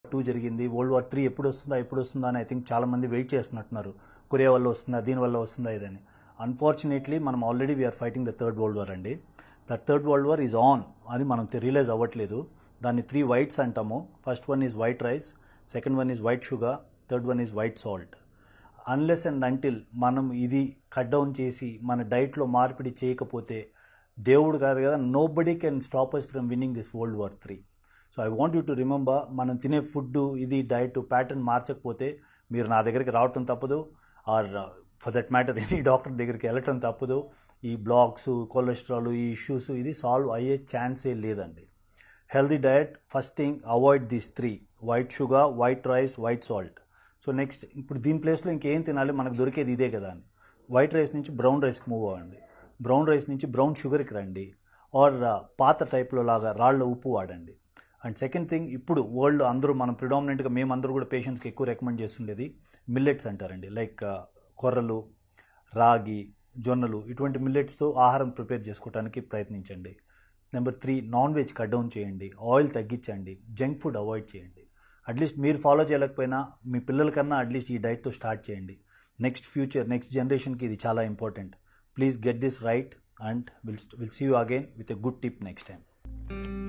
two జరిగింది world war three ఎప్పుడు వస్తుందా ఎప్పుడు వస్తుందా అని ఐ థింక్ చాలా మంది వెయిట్ చేస్తున్నట్టున్నారు కొరియా వల్ల వస్తుందా దీని వల్ల వస్తుందా ఇదని అన్ఫార్చునేట్లీ మనం already we're fighting the third world war అండి the third world war is on అది మనం రియలైజ్ అవ్వట్లేదు దాన్ని త్రీ వైట్స్ అంటాము first one is white rice second one is white sugar third one is white salt unless and until మనం ఇది cut down చేసి మన డైట్లో మార్పిడి చేయకపోతే దేవుడు కాదు కదా nobody can stop us from winning this world war three so I want you to remember మనం తినే ఫుడ్ ఇది డైట్ ప్యాటర్న్ మార్చకపోతే మీరు నా దగ్గరికి రావటం తప్పదు or for that matter any doctor దగ్గరికి వెళ్ళటం తప్పదు ఈ బ్లాక్స్ కొలెస్ట్రాల్ ఈ ఇష్యూస్ ఇది సాల్వ్ అయ్యే ఛాన్సే లేదండి healthy diet first thing avoid these three white sugar white rice white salt so next ఇప్పుడు దీని ప్లేస్లో ఇంకేం తినాలి మనకు దొరికేది ఇదే కదా అని వైట్ రైస్ నుంచి బ్రౌన్ రైస్కి మూవ్ అవ్వండి బ్రౌన్ రైస్ నుంచి బ్రౌన్ షుగర్కి రండి ఆర్ పాత టైప్లో లాగా రాళ్ళ ఉప్పు వాడండి అండ్ సెకండ్ థింగ్ ఇప్పుడు వరల్డ్ అందరూ మనం ప్రిడామినెంట్గా మేమందరూ కూడా పేషెంట్స్కి ఎక్కువ రికమెండ్ చేస్తుండేది మిల్లెట్స్ అంటారండి లైక్ కొర్రలు రాగి జొన్నలు ఇటువంటి మిల్లెట్స్తో ఆహారం ప్రిపేర్ చేసుకోవడానికి ప్రయత్నించండి number three non veg cut down చేయండి ఆయిల్ తగ్గించండి జంక్ ఫుడ్ అవాయిడ్ చేయండి అట్లీస్ట్ మీరు ఫాలో చేయలేకపోయినా మీ పిల్లలకన్నా అట్లీస్ట్ ఈ డైట్తో స్టార్ట్ చేయండి నెక్స్ట్ ఫ్యూచర్ నెక్స్ట్ జనరేషన్కి ఇది చాలా important please get this right and will will see you again with a good tip next time